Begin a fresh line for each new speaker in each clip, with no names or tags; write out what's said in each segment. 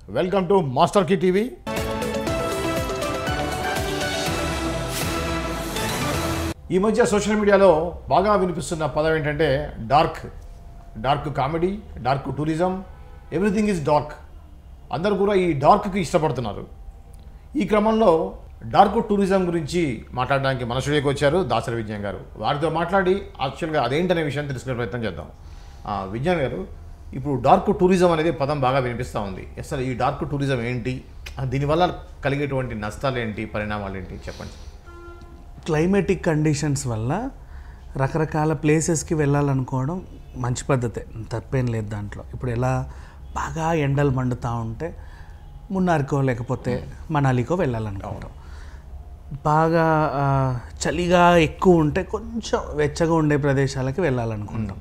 Welcome to master key TV ఈ మధ్య social మీడియాలో బాగా వినిపిస్తున్న పదం ఏంటంటే dark dark comedy dark tourism everything is dark అందరూ కూడా ఈ డార్క్కి ఇష్టపడుతున్నారు ఈ క్రమంలో డార్క్ టూరిజం గురించి మాట్లాడడానికి మన స్టూడియోకి వచ్చారు దాసరి విజ్ఞాన్ గారు వారితో మాట్లాడి యాక్చువల్గా అదేంటనే విషయాన్ని తెలుసుకునే ప్రయత్నం చేద్దాం ఆ, విజ్ఞాన్ గారు ఇప్పుడు డార్క్ టూరిజం అనేది పదం బాగా వినిపిస్తూ ఉంది అసలు ఈ డార్క్ టూరిజం ఏంటి ఆ, దీనివల్ల కలిగేటువంటి నష్టాలు ఏంటి పరిణామాలు ఏంటి చెప్పండి
క్లైమేటిక్ కండిషన్స్ వల్ల రకరకాల ప్లేసెస్కి వెళ్ళాలనుకోవడం మంచి పద్ధతే తప్పేం లేదు దాంట్లో ఇప్పుడు ఎలా బాగా ఎండలు మండుతూ ఉంటే మున్నార్కో లేకపోతే మనాలికో వెళ్ళాలనుకుంటాం బాగా ఆ, చలిగా ఎక్కువ ఉంటే కొంచెం వెచ్చగా ఉండే ప్రదేశాలకి వెళ్ళాలనుకుంటాం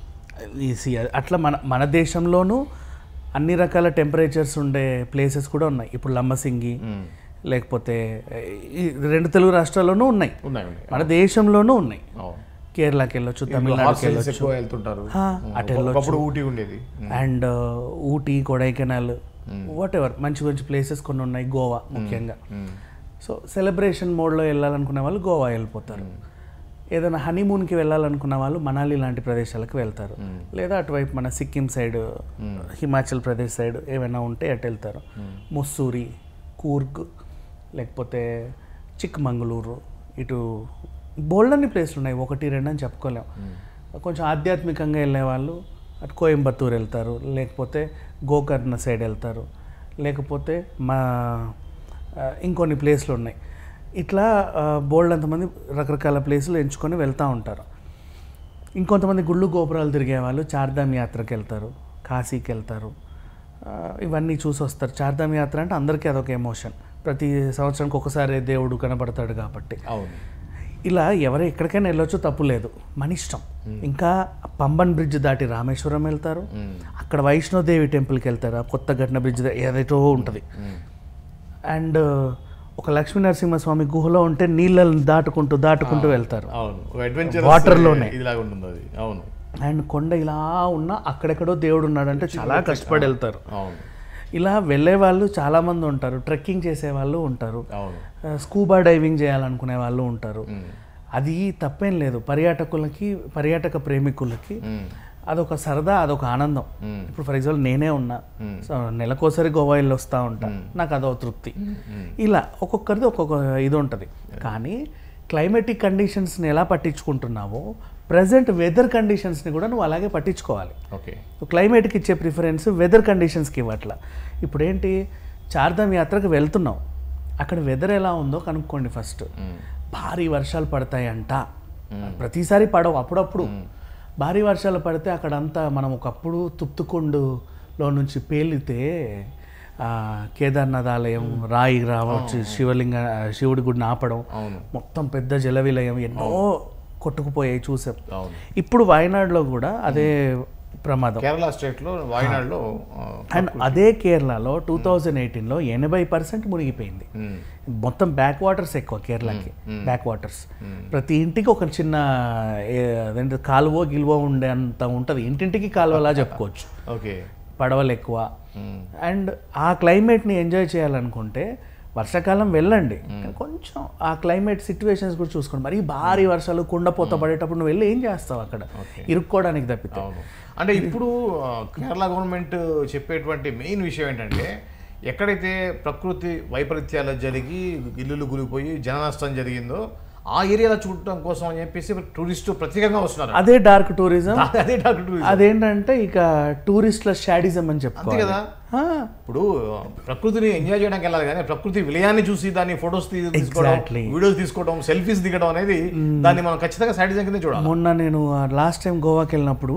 ఈసీ అట్లా మన మన దేశంలోనూ అన్ని రకాల టెంపరేచర్స్ ఉండే ప్లేసెస్ కూడా ఉన్నాయి ఇప్పుడు లంబసింగి లేకపోతే ఈ రెండు తెలుగు రాష్ట్రాల్లోనూ ఉన్నాయి
ఉన్నాయి ఉన్నాయి
మన దేశంలోనూ ఉన్నాయి
అవును.
కేరళకి వెళ్ళొచ్చు
ఇప్పుడు
తమిళనాడుకి
హార్స్ రైడ్స్
వెళ్ళొచ్చు
ఎక్కువ వెళ్తుంటారు
ఆ, అటు వెళ్ళొచ్చు
ఒకప్పుడు ఊటీ ఉండేది
and Ooty Kodaikanal whatever మంచి మంచి ప్లేసెస్ కొన్ని ఉన్నాయి గోవా ముఖ్యంగా సో సెలబ్రేషన్ మోడ్లో వెళ్ళాలనుకునే వాళ్ళు గోవా వెళ్ళిపోతారు ఏదైనా హనీమూన్కి వెళ్ళాలనుకున్న వాళ్ళు మనాలి లాంటి ప్రదేశాలకు వెళ్తారు లేదా అటువైపు మన సిక్కిం సైడ్ హిమాచల్ ప్రదేశ్ సైడ్ ఏమైనా ఉంటే అటు వెళ్తారు ముస్సూరి కూర్గ్ లేకపోతే చిక్మంగళూరు ఇటు బోల్డన్ని ప్లేస్లు ఉన్నాయి ఒకటి రెండు అని చెప్పుకోలేం కొంచెం ఆధ్యాత్మికంగా వెళ్ళే వాళ్ళు అటు కోయంబత్తూరు వెళ్తారు లేకపోతే గోకర్ణ సైడ్ వెళ్తారు లేకపోతే మా ఆ, ఇంకొన్ని ప్లేస్లు ఉన్నాయి ఇట్లా బోల్డ్ అంతమంది రకరకాల ప్లేసులు ఎంచుకొని వెళ్తూ ఉంటారు ఇంకొంతమంది గుళ్ళు గోపురాలు తిరిగే వాళ్ళు చార్ధామ్ యాత్రకి వెళ్తారు కాశీకి వెళ్తారు ఆ, ఇవన్నీ చూసి వస్తారు చార్ధామ్ యాత్ర అంటే అందరికీ అదొక ఎమోషన్ ప్రతి సంవత్సరానికి ఒకసారి దేవుడు కనబడతాడు కాబట్టి
అవును
ఇలా ఎవరు ఎక్కడికైనా వెళ్ళొచ్చు తప్పు లేదు మన ఇష్టం ఇంకా పంబన్ బ్రిడ్జ్ దాటి రామేశ్వరం వెళ్తారు అక్కడ వైష్ణోదేవి టెంపుల్కి వెళ్తారు ఆ కొత్త ఘటన బ్రిడ్జ్ దా- ఏదైతే ఉంటుంది అండ్ ఒక లక్ష్మీ నరసింహస్వామి గుహలో ఉంటే నీళ్ళని దాటుకుంటూ దాటుకుంటూ వెళ్తారు
అవును ఒక అడ్వెంచర్
Water లోనే.
ఇదిలాగా ఉంటుంది అది అవును
అండ్ కొండ ఇలా ఉన్నా అక్కడెక్కడో దేవుడు ఉన్నాడంటే చాలా కష్టపడి వెళ్తారు
అవును
ఇలా వెళ్ళే వాళ్ళు చాలామంది ఉంటారు ట్రెక్కింగ్ చేసే వాళ్ళు ఉంటారు
అవును
ఆ, స్కూబా డైవింగ్ చేయాలనుకునే వాళ్ళు ఉంటారు అది తప్పేం లేదు పర్యాటకులకి పర్యాటక ప్రేమికులకి అదొక సరదా అదొక ఆనందం ఇప్పుడు ఫర్ ఎగ్జాంపుల్ నేనే ఉన్నా సో నెలకోసారి గోవా వెళ్ళి వస్తూ ఉంటా నాకు అదో తృప్తి ఇలా ఒక్కొక్కరిది ఒక్కొక్క ఇది ఉంటుంది కానీ క్లైమేటిక్ కండిషన్స్ని ఎలా పట్టించుకుంటున్నావో ప్రజెంట్ వెదర్ కండిషన్స్ని కూడా నువ్వు అలాగే పట్టించుకోవాలి
ఓకే
క్లైమేట్కి ఇచ్చే ప్రిఫరెన్స్ వెదర్ కండిషన్స్కి ఇవ్వట్ల ఇప్పుడు ఏంటి చార్ధామ్ యాత్రకు వెళ్తున్నాం అక్కడ వెదర్ ఎలా ఉందో కనుక్కోండి ఫస్ట్ భారీ వర్షాలు పడతాయంట ప్రతిసారి పడవు అప్పుడప్పుడు భారీ వర్షాలు పడితే అక్కడంతా మనం ఒకప్పుడు తుప్తుకొండులో నుంచి పేలితే ఆ, కేదార్నాథ్ ఆలయం రాయి రావచ్చు శివలింగ శివుడి గుడిని ఆపడం
అవును
మొత్తం పెద్ద జల విలయం ఎన్నో కొట్టుకుపోయాయి చూసాం
అవును
ఇప్పుడు వాయనాడులో కూడా అదే ప్రమాదం
కేరళ స్టేట్ లో వాయనాడులో ఆ,
అండ్ అదే కేరళలో టూ థౌజండ్ ఎయిటీన్లో ఎనభై పర్సెంట్ మునిగిపోయింది
ఉమ్,
మొత్తం బ్యాక్ వాటర్స్ ఎక్కువ కేరళకి బ్యాక్ వాటర్స్ ప్రతి ఇంటికి ఒక చిన్న ఏ- అదేంటి కాలువ గిలువ ఉండే అంత ఉంటుంది ఇంటింటికి కాలువలా చెప్పుకోవచ్చు
ఓకే
పడవలు ఎక్కువ
ఉమ్,
అండ్ ఆ క్లైమేట్ని ఎంజాయ్ చేయాలనుకుంటే వర్షాకాలం వెళ్ళండి కానీ కొంచెం ఆ క్లైమేట్ సిచ్యువేషన్స్ కూడా చూసుకోండి మరి భారీ వర్షాలు కుండపోత పడేటప్పుడు నువ్వు వెళ్ళి ఏం చేస్తావు అక్కడ ఇరుక్కోవడానికి తప్పితే
అవును అంటే ఇప్పుడు ఆ, కేరళ గవర్నమెంట్ చెప్పేటువంటి మెయిన్ విషయం ఏంటంటే ఎక్కడైతే ప్రకృతి వైపరీత్యాలు జరిగి ఇల్లులు గురిపోయి జన నష్టం జరిగిందో ఆ ఏరియాలో చూడటం కోసం అని చెప్పేసి టూరిస్టు ప్రత్యేకంగా వస్తున్నారు
అదే డార్క్ టూరిజం
అదే డాక్టర్ టూరిజం
అదేంటంటే ఇక టూరిస్ట్ల షాడిజం అని
అంతే
చెప్పుకోవాలి
కదా
ఆ,
ఇప్పుడు ప్రకృతిని ఎంజాయ్ చేయడానికి వెళ్ళాలి కానీ ప్రకృతి విలయాన్ని చూసి దాన్ని ఫొటోస్ తీసుకోవడం
Exactly.
వీడియోస్ తీసుకోవడం సెల్ఫీస్ దిగడం అనేది దాన్ని మనం ఖచ్చితంగా సాటిజం కింద చూడాలి
మొన్న నేను లాస్ట్ టైం గోవాకి వెళ్ళినప్పుడు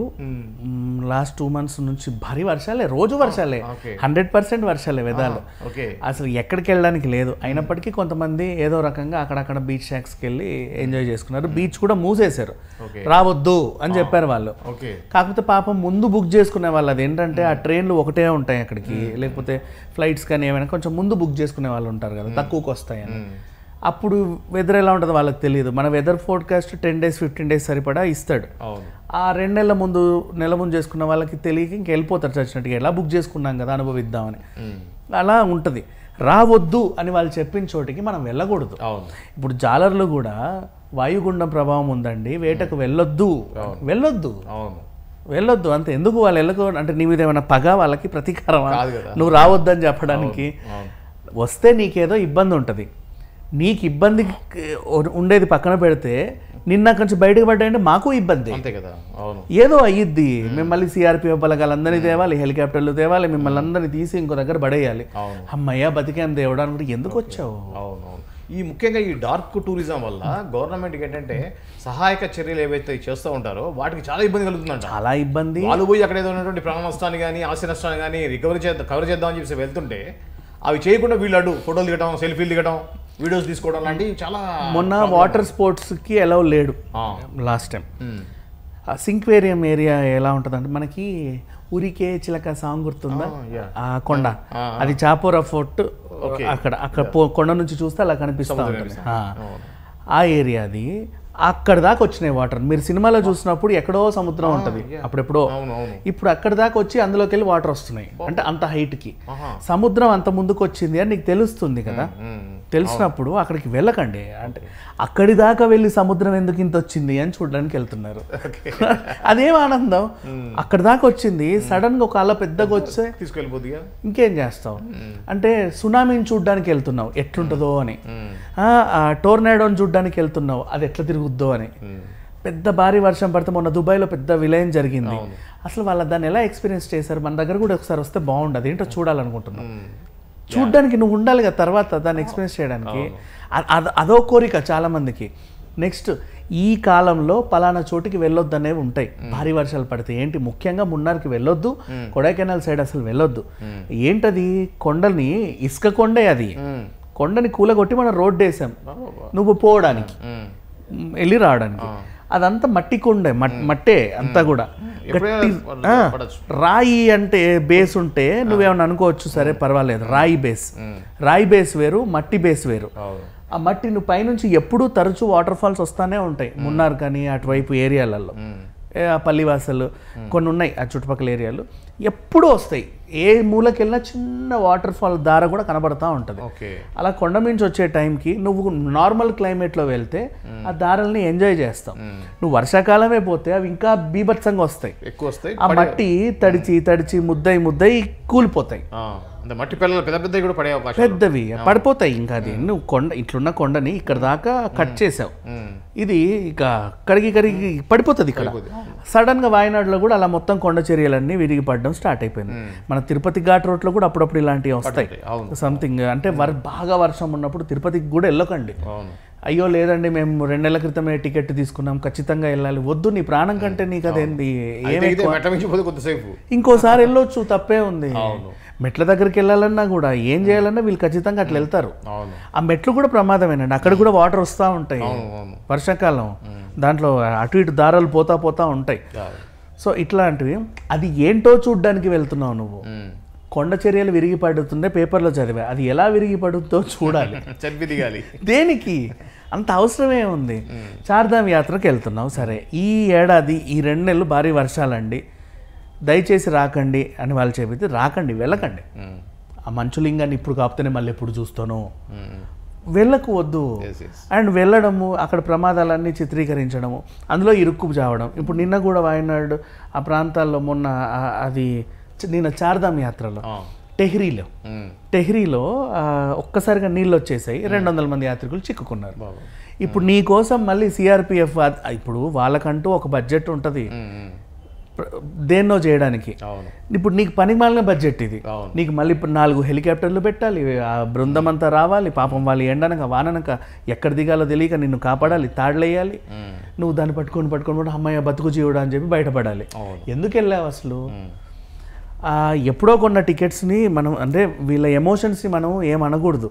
లాస్ట్ టూ మంత్స్ నుంచి భారీ వర్షాలే రోజు వర్షాలే
okay.
హండ్రెడ్ పర్సెంట్ వర్షాలే వెదాలు
ఓకే
అసలు ఎక్కడికి వెళ్ళడానికి లేదు అయినప్పటికీ కొంతమంది ఏదో రకంగా అక్కడక్కడ బీచ్ షాక్స్కి వెళ్ళి ఎంజాయ్ చేసుకున్నారు బీచ్ కూడా మూసేశారు
Okay.
రావద్దు అని చెప్పారు వాళ్ళు
ఓకే
కాకపోతే పాపం ముందు బుక్ చేసుకునే వాళ్ళు అది ఏంటంటే ఆ ట్రైన్లు ఒకటే ఉంటాయి అక్కడికి లేకపోతే ఫ్లైట్స్ కానీ ఏమైనా కొంచెం ముందు బుక్ చేసుకునే వాళ్ళు ఉంటారు కదా తక్కువకి వస్తాయని అప్పుడు వెదర్ ఎలా ఉంటుందో వాళ్ళకి తెలియదు మన weather forecast ten days fifteen days సరిపడా ఇస్తాడు
అవును
ఆ రెండు నెలల ముందు నెల ముందు చేసుకున్న వాళ్ళకి తెలియక ఇంక వెళ్ళిపోతారు చచ్చినట్టుగా ఎలా బుక్ చేసుకున్నాం కదా అనుభవిద్దామని అలా ఉంటుంది రావద్దు అని వాళ్ళు చెప్పిన చోటికి మనం వెళ్ళకూడదు
అవును
ఇప్పుడు జాలర్లు కూడా వాయుగుండం ప్రభావం ఉందండి వేటకు వెళ్ళొద్దు వెళ్ళొద్దు
అవును
వెళ్ళొద్దు అంతే ఎందుకు వాళ్ళు వెళ్ళకూ అంటే నీ మీద ఏమైనా పగ వాళ్ళకి ప్రతీకారమా
కాదు కదా.
నువ్వు రావద్దని చెప్పడానికి
అవును
వస్తే నీకేదో ఇబ్బంది ఉంటుంది నీకు ఇబ్బంది ఉండేది పక్కన పెడితే నిన్న కొంచెం బయటకు పడ్డాయంటే మాకు ఇబ్బంది
అంతే కదా అవును
ఏదో అయ్యిద్ది మిమ్మల్ని సిఆర్పిఎఫ్ బలగాలందరినీ తేవాలి హెలికాప్టర్లు తేవాలి మిమ్మల్ని అందరినీ తీసి ఇంకో దగ్గర పడేయాలి
అవును.
అమ్మయ్య బతికాం దేవుడు అనుకుంటే ఎందుకు వచ్చావు
అవును అవును ఈ ముఖ్యంగా ఈ డార్క్ టూరిజం వల్ల గవర్నమెంట్కి ఏంటంటే సహాయక చర్యలు ఏవైతే చేస్తూ ఉంటారో వాటికి చాలా ఇబ్బంది కలుగుతుందంట
చాలా ఇబ్బంది
వాళ్ళు పోయి అక్కడ ఏదో ఉన్నటువంటి ప్రాణ నష్టాన్ని కానీ ఆస్తి నష్టాన్ని కానీ రికవరీ చేద్దాం కవర్ చేద్దామని చెప్పేసి వెళ్తుంటే అవి చేయకుండా వీళ్ళు అడ్డు ఫోటోలు దిగడం సెల్ఫీలు దిగడం వీడియోస్ తీసుకోవడం లాంటివి చాలా
మొన్న వాటర్ స్పోర్ట్స్కి ఎలా లేడు
ఆ,
లాస్ట్ టైం
ఉమ్,
ఆ సింక్వేరియం ఏరియా ఎలా ఉంటుందంటే మనకి ఉరికే చిలక సాంగ్ గుర్తుందా
ఆ, yeah.
ఆ కొండ
ఆ,
అది చాపోరా ఫోర్ట్
Okay.
అక్కడ అక్కడ పో- కొండ నుంచి చూస్తే అలా కనిపిస్తూ
సముద్రం
ఉంటుంది
కనిపిస్తుంది.
ఆ.
అవును.
ఆ ఏరియా అది అక్కడ దాకా వచ్చినాయి వాటర్ మీరు సినిమాలో చూసినప్పుడు ఎక్కడో సముద్రం ఉంటుంది
yeah.
అప్పుడెప్పుడో
అవును అవును
ఇప్పుడు అక్కడ దాకా వచ్చి అందులోకి వెళ్ళి వాటర్ వస్తున్నాయి అంటే అంత హైట్కి
ఆహా.
సముద్రం అంత ముందుకు వచ్చింది అని నీకు తెలుస్తుంది కదా
ఉమ్,
తెలిసినప్పుడు అక్కడికి వెళ్ళకండి అంటే అక్కడి దాకా వెళ్ళి సముద్రం ఎందుకు ఇంత వచ్చింది అని చూడడానికి వెళ్తున్నారు అదేం ఆనందం అక్కడి దాకా వచ్చింది సడన్ గా ఒక అల పెద్దగా వస్తే
తీసుకెళ్ళిపోద్దిగా
ఇంకేం చేస్తావు అంటే సునామీని చూడడానికి వెళ్తున్నావు ఎట్లుంటుందో అని
ఉమ్,
ఆ, ఆ టోర్నాడోని చూడడానికి వెళ్తున్నావు అది ఎట్లా తిరుగుద్దో అని
ఉమ్,
పెద్ద భారీ వర్షం పడితే మొన్న దుబాయ్లో పెద్ద విలయం జరిగింది అసలు వాళ్ళ దాన్ని ఎలా ఎక్స్పీరియన్స్ చేశారు మన దగ్గర కూడా ఒకసారి వస్తే బాగుండదు ఏంటో చూడాలనుకుంటున్నాం
ఉమ్.
చూడ్డానికి నువ్వు ఉండాలి కదా తర్వాత దాన్ని ఎక్స్పీరియన్స్ చేయడానికి అ- అద- అదో కోరిక చాలా మందికి నెక్స్ట్ ఈ కాలంలో పలానా చోటికి వెళ్ళొద్దు అనేవి ఉంటాయి భారీ వర్షాలు పడితే ఏంటి ముఖ్యంగా మున్నార్కి వెళ్ళొద్దు కొడైకెనాల్ సైడ్ అసలు వెళ్ళొద్దు ఏంటది కొండని ఇసుక కొండే అది
ఉమ్,
కొండని కూలగొట్టి మనం రోడ్డు వేసాం
బాబా.
నువ్వు పోవడానికి
ఉమ్.
మ్, వెళ్ళి రావడానికి అదంతా మట్టి కొండే మట్- మట్టే అంతా కూడా
ఎప్పుడైనా
గట్టి
వాళ్ళు
ఆ,
పడచ్చు.
రాయి అంటే బేస్ ఉంటే నువ్వేమన్నా అనుకోవచ్చు సరే పర్వాలేదు రాయి బేస్ రాయి బేస్ వేరు మట్టి బేస్ వేరు
అవును
ఆ మట్టి నువ్వు పైనుంచి ఎప్పుడూ తరచూ వాటర్ ఫాల్స్ వస్తానే ఉంటాయి మున్నార్ కానీ అటువైపు ఏరియాలలో
ఉమ్,
ఏ ఆ పల్లివాసలు కొన్ని ఉన్నాయి ఆ చుట్టుపక్కల ఏరియాలు ఎప్పుడూ వస్తాయి ఏ మూలకెళ్ళినా చిన్న వాటర్ ఫాల్ దార కూడా కనబడతా ఉంటుంది
ఓకే
అలా కొండ నుంచి వచ్చే టైంకి నువ్వు నార్మల్ క్లైమేట్లో వెళ్తే ఆ దారల్ని ఎంజాయ్ చేస్తావు నువ్వు వర్షాకాలమే పోతే అవి ఇంకా బీభత్సంగా వస్తాయి
ఎక్కువ వస్తాయి
ఆ మట్టి తడిచి తడిచి ముద్దయి ముద్దయి కూలిపోతాయి
ఆ, అంటే మట్టి పిల్లలు పెద్ద పెద్దవి కూడా పడే అవకాశం
పెద్దవి పడిపోతాయి ఇంకా అది నువ్వు కొండ ఇట్లున్న కొండని ఇక్కడ దాకా కట్ చేసావు
ఉమ్,
ఇది ఇక కరిగి కరిగి పడిపోతుంది ఇక్కడ సడన్ గా వాయనాడులో కూడా అలా మొత్తం కొండ చర్యలన్నీ విరిగి పడడం స్టార్ట్ అయిపోయింది మన తిరుపతి ఘాట్ రోడ్ లో కూడా అప్పుడప్పుడు ఇలాంటివి వస్తాయి
అవును
సంథింగ్ అంటే వర్ బాగా వర్షం ఉన్నప్పుడు తిరుపతికి కూడా వెళ్ళకండి
అవును
అయ్యో లేదండి మేము రెండు నెలల క్రితమే టికెట్ తీసుకున్నాం ఖచ్చితంగా వెళ్ళాలి వద్దు నీ ప్రాణం కంటే నీకు అదేంది ఏమి
అయితే మెట్ట మించిపోతే కొంతసేపు
ఇంకోసారి వెళ్ళొచ్చు తప్పే ఉంది
అవును.
మెట్ల దగ్గరికి వెళ్ళాలన్నా కూడా ఏం చేయాలన్నా వీళ్ళు ఖచ్చితంగా అట్లా వెళ్తారు
అవును
ఆ మెట్లు కూడా ప్రమాదమేనండి అక్కడ కూడా వాటర్ వస్తూ ఉంటాయి
అవును అవును
వర్షాకాలం దాంట్లో అటు ఇటు దారాలు పోతా పోతా ఉంటాయి
అవును.
సో ఇట్లాంటివి అది ఏంటో చూడ్డానికి వెళ్తున్నావు నువ్వు
ఉమ్.
కొండ చర్యలు విరిగి పడుతుండే పేపర్లో చదివా అది ఎలా విరిగి పడుతుందో చూడాలి
చదివి దిగాలి
దేనికి అంత అవసరమే ఉంది చార్ధామ్ యాత్రకు వెళ్తున్నావు సరే ఈ ఏడాది ఈ రెండు నెలలు భారీ వర్షాలండి దయచేసి రాకండి అని వాళ్ళు చెబితే రాకండి వెళ్ళకండి
ఉమ్,
ఆ మంచులింగాన్ని ఇప్పుడు కాపుతేనే మళ్ళీ ఎప్పుడు చూస్తాను
ఉమ్.
వెళ్ళకు వద్దు
Yes, yes.
అండ్ వెళ్ళడము అక్కడ ప్రమాదాలన్నీ చిత్రీకరించడము అందులో ఇరుక్కు చావడం ఇప్పుడు నిన్న కూడా వాయనాడు ఆ ప్రాంతాల్లో మొన్న ఆ- అది చ- నిన్న చార్ధామ్ యాత్రలో
ఆ.
టెహ్రీలో
ఉమ్.
టెహ్రీలో ఆ, ఒక్కసారిగా నీళ్ళు వచ్చేసాయి రెండు వందల మంది యాత్రికులు చిక్కుకున్నారు
బాబు
ఇప్పుడు నీ కోసం మళ్ళీ సిఆర్పిఎఫ్ ఇప్పుడు వాళ్ళకంటూ ఒక బడ్జెట్ ఉంటుంది
ఉమ్, ఉమ్.
దేన్నో చేయడానికి
అవును
ఇప్పుడు నీకు పనికి మాలిన బడ్జెట్ ఇది
అవును.
నీకు మళ్ళీ ఇప్పుడు నాలుగు హెలికాప్టర్లు పెట్టాలి ఆ బృందం అంతా రావాలి పాపం వాళ్ళు ఎండనక వాననక ఎక్కడ దిగాలో తెలియక నిన్ను కాపాడాలి తాడులేయాలి
ఉమ్.
నువ్వు దాన్ని పట్టుకొని పట్టుకొని కూడా అమ్మాయి బతుకు జీవుడు అని చెప్పి బయటపడాలి
అవును.
ఎందుకు వెళ్ళావు అసలు
ఉమ్.
ఆ, ఎప్పుడో కొన్న టికెట్స్ని మనం అంటే వీళ్ళ ఎమోషన్స్ని మనం ఏం అనకూడదు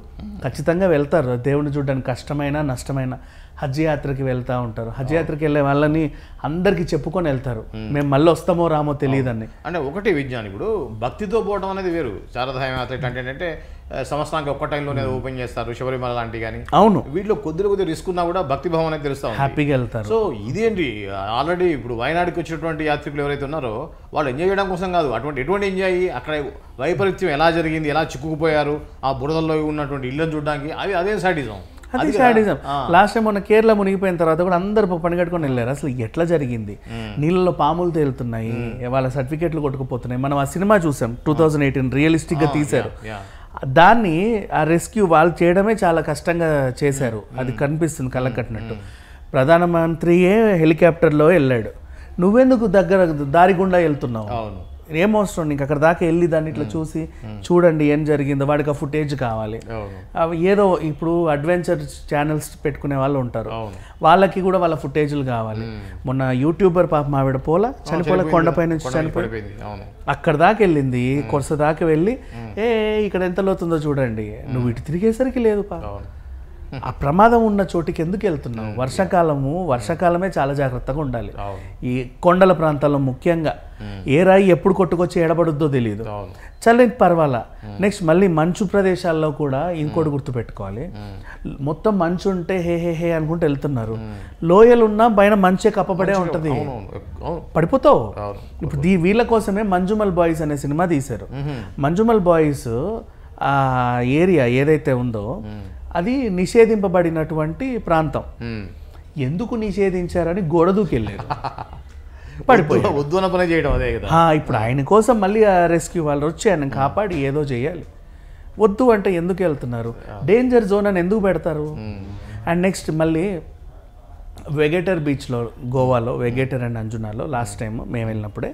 ఖచ్చితంగా వెళ్తారు దేవుని చూడడానికి కష్టమైన నష్టమైన హజ్ యాత్రకి వెళ్తూ ఉంటారు హజ్ యాత్రకి వెళ్ళే వాళ్ళని అందరికీ చెప్పుకొని వెళ్తారు మేము మళ్ళీ వస్తామో రామో తెలియదని
అంటే ఒకటి విజ్ఞానం ఇప్పుడు భక్తితో పోవడం అనేది వేరు శారదాయం యాత్ర ఇట్లాంటి ఏంటంటే ఆ, సంవత్సరానికి ఒక్క టైంలోనే ఓపెన్ చేస్తారు శబరిమల లాంటివి కానీ
అవును
వీటిలో కొద్దిగా కొద్దిగా రిస్క్ ఉన్నా కూడా భక్తి భావం అనేది తెలుస్తా ఉంది
హ్యాపీగా వెళ్తారు
సో ఇదేంటి ఆల్రెడీ ఇప్పుడు వయనాడుకి వచ్చినటువంటి యాత్రికులు ఎవరైతే ఉన్నారో వాళ్ళు ఎంజాయ్ చేయడం కోసం కాదు అటువంటి ఎటువంటి ఎంజాయ్ అక్కడ వైపరీత్యం ఎలా జరిగింది ఎలా చిక్కుకుపోయారు ఆ బురదల్లో ఉన్నటువంటి ఇళ్ళని చూడడానికి అవి అదే సాడిజం
అది శాడిజం లాస్ట్ టైం మొన్న కేరళ మునిగిపోయిన తర్వాత కూడా అందరు పని కట్టుకొని వెళ్ళారు అసలు ఎట్లా జరిగింది నీళ్ళలో పాములు తేలుతున్నాయి వాళ్ళ సర్టిఫికెట్లు కొట్టుకుపోతున్నాయి మనం ఆ సినిమా చూసాం టూ థౌజండ్ ఎయిటీన్ రియలిస్టిక్ గా తీశారు
యా
దాన్ని ఆ రెస్క్యూ వాళ్ళు చేయడమే చాలా కష్టంగా చేశారు అది కనిపిస్తుంది కళ్ళకు కట్టినట్టు ప్రధానమంత్రియే హెలికాప్టర్లో వెళ్ళాడు నువ్వెందుకు దగ్గర దారి గుండా వెళ్తున్నావు
అవును
ఏం అవసరం నీకు అక్కడ దాకా వెళ్ళి దాన్ని ఇట్లా చూసి చూడండి ఏం జరిగిందో వాడికి ఆ ఫుటేజ్ కావాలి
అవును
అవి ఏదో ఇప్పుడు అడ్వెంచర్ ఛానల్స్ పెట్టుకునే వాళ్ళు ఉంటారు
అవును
వాళ్ళకి కూడా వాళ్ళ ఫుటేజ్లు కావాలి మొన్న యూట్యూబర్ పాప మావిడ పోల చనిపోలే కొండపై నుంచి
కొండ
చనిపోయి
పడిపోయింది అవును
అక్కడ దాకా వెళ్ళింది కొరస దాకా వెళ్ళి ఏ ఇక్కడ ఎంత లోతుందో చూడండి నువ్వు ఇటు తిరిగేసరికి లేదు పా
అవును
ఆ ప్రమాదం ఉన్న చోటికి ఎందుకు వెళ్తున్నావు వర్షాకాలము వర్షాకాలమే చాలా జాగ్రత్తగా ఉండాలి
అవును
ఈ కొండల ప్రాంతాల్లో ముఖ్యంగా ఏ రాయి ఎప్పుడు కొట్టుకొచ్చి ఎడబడుద్దో తెలియదు
అవును
చల్లని పర్వాలా నెక్స్ట్ మళ్ళీ మంచు ప్రదేశాల్లో కూడా ఇంకోటి గుర్తుపెట్టుకోవాలి మొత్తం మంచు ఉంటే హే హే హే అనుకుంటూ వెళ్తున్నారు లోయలు ఉన్నా పైన మంచే కప్పబడే ఉంటది
అవును అవును అవును
పడిపోతావు
అవును
ఇప్పుడు దీ వీళ్ళ కోసమే మంజుమల్ బాయ్స్ అనే సినిమా తీశారు మంజుమల్ బాయ్స్ ఆ ఏరియా ఏదైతే ఉందో అది నిషేధింపబడినటువంటి ప్రాంతం
మ్మ్.
ఎందుకు నిషేధించారని గోడ దూకెళ్ళారు పడిపోయి
వద్దు- వద్దు అన్న పనే చేయడం అదే కదా
ఆ, ఇప్పుడు ఆయన కోసం మళ్ళీ ఆ రెస్క్యూ వాళ్ళు వచ్చి ఆయన కాపాడి ఏదో చేయాలి వద్దు అంటే ఎందుకు వెళ్తున్నారు డేంజర్ జోన్ అని ఎందుకు పెడతారు అండ్ నెక్స్ట్ మళ్ళీ వెగేటర్ బీచ్లో గోవాలో వెగేటర్ అండ్ అంజునాలో లాస్ట్ టైం మేము వెళ్ళినప్పుడే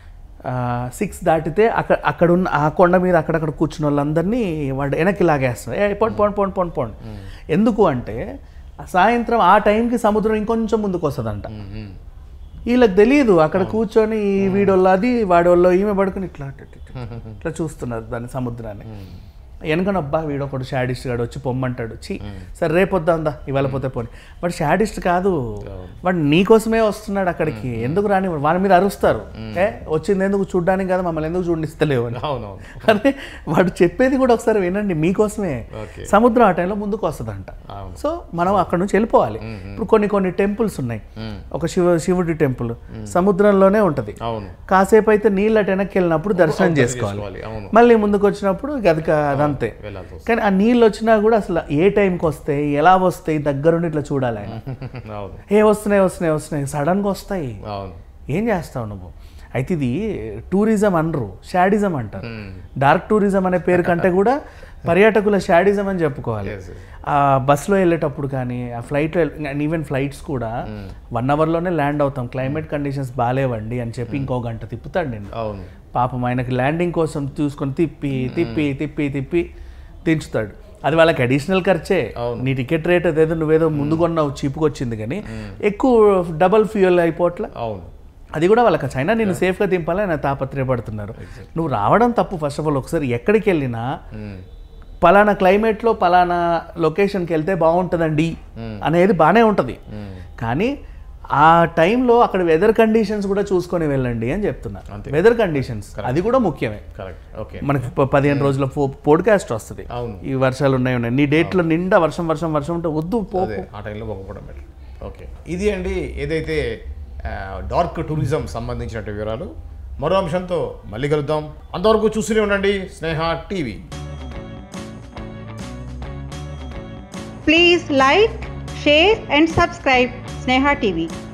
సిక్స్ దాటితే అక్కడ అక్కడ ఉన్న ఆ కొండ మీద అక్కడక్కడ కూర్చున్న వాళ్ళందరినీ వాడు వెనక్కి లాగేస్తారు ఏ పోండి పోండి పోండి పోండి పోండి ఎందుకు అంటే ఆ సాయంత్రం ఆ టైంకి సముద్రం ఇంకొంచెం ముందుకు వస్తుందంట
మ్మ్.
వీళ్ళకి తెలియదు అక్కడ కూర్చొని ఈ వీడోళ్ళు అది వాడోళ్ళు ఈమె పడుకుని ఇట్లా ఇట్లా, ఇట్లా, ఇట్లా చూస్తున్నారు దాన్ని సముద్రాన్ని వెనకనబ్బా వీడు ఒకడు షాడిస్ట్ గాడు వచ్చి పొమ్మంటాడు చి సరే రేపు వద్దాందా ఇవాళ పోతే పోని వాడు షాడిస్ట్ కాదు వాడు నీకోసమే వస్తున్నాడు అక్కడికి ఎందుకు రాని వాడి మీద అరుస్తారు ఏ వచ్చింది ఎందుకు చూడ్డానికి కదా మమ్మల్ని ఎందుకు చూడిస్తలేవు అని
అవును అవును
అరే వాడు చెప్పేది కూడా ఒకసారి వినండి మీకోసమే
ఓకే
సముద్రం ఆ టైంలో ముందుకు వస్తుందంట
అవును
సో మనం అక్కడ నుంచి వెళ్ళిపోవాలి ఇప్పుడు కొన్ని కొన్ని టెంపుల్స్ ఉన్నాయి ఒక శివ శివుడి టెంపుల్ సముద్రంలోనే ఉంటది
అవును
కాసేపు అయితే నీళ్ళ వెనక్కి వెళ్ళినప్పుడు దర్శనం చేసుకోవాలి
చేసుకోవాలి అవును
మళ్ళీ ముందుకు వచ్చినప్పుడు ఇక అది కా- అదంతే
వెళ్ళాల్సి వస్తుంది
కానీ ఆ నీళ్ళు వచ్చినా కూడా అసలు ఏ టైంకి వస్తాయి ఎలా వస్తాయి దగ్గరుండి ఇట్లా చూడాలి ఆయన
అవును
ఏ వస్తున్నాయి వస్తున్నాయి వస్తున్నాయి సడన్గా వస్తాయి
అవును
ఏం చేస్తావు నువ్వు అయితే ఇది టూరిజం అనరు షాడిజం అంటారు
మ్మ్.
డార్క్ టూరిజం అనే పేరు కంటే కూడా పర్యాటకుల షాడిజం అని చెప్పుకోవాలి
Yes, yes.
ఆ బస్సులో వెళ్ళేటప్పుడు కానీ ఆ ఫ్లైట్లో ఈవెన్ ఫ్లైట్స్ కూడా వన్ అవర్లోనే ల్యాండ్ అవుతాం క్లైమేట్ కండిషన్స్ బాగాలేవండి అని చెప్పి ఇంకో గంట తిప్పుతాడు నేను
అవును
పాపం ఆయనకి ల్యాండింగ్ కోసం చూసుకొని తిప్పి తిప్పి తిప్పి తిప్పి దించుతాడు అది వాళ్ళకి అడిషనల్ ఖర్చే నీ టికెట్ రేట్ అదేదో నువ్వేదో ముందు కొన్నావు చీప్కి వచ్చింది కానీ ఎక్కువ డబల్ ఫ్యూయల్ అయిపోట్ల
అవును
అది కూడా వాళ్ళకి చైనా నేను సేఫ్గా దింపాలని ఆయన తాపత్రయపడుతున్నారు నువ్వు రావడం తప్పు ఫస్ట్ ఆఫ్ ఆల్ ఒకసారి ఎక్కడికి వెళ్ళినా
మ్మ్.
పలానా క్లైమేట్లో పలానా లొకేషన్కి వెళ్తే బాగుంటుందండి అనేది బాగానే ఉంటుంది కానీ ఆ టైంలో అక్కడ వెదర్ కండిషన్స్ కూడా చూసుకొని వెళ్ళండి అని చెప్తున్నా వెదర్ కండిషన్స్ అది కూడా ముఖ్యమే
కరెక్ట్ ఓకే
మనకి ప- పదిహేను రోజుల పోడ్కాస్ట్ వస్తుంది
అవును
ఈ వర్షాలు ఉన్నాయి ఉన్నాయి నీ డేట్లో నిండా వర్షం వర్షం వర్షం ఉంటే వద్దు పో
అదే ఆ టైంలో పోకపోవడం బెటర్ ఓకే ఇది అండి ఏదైతే డార్క్ టూరిజం సంబంధించిన వివరాలు మరో అంశంతో మళ్ళీ కలుద్దాం అంతవరకు చూస్తూనే ఉండండి Sneha TV
Please like, share and subscribe Sneha TV.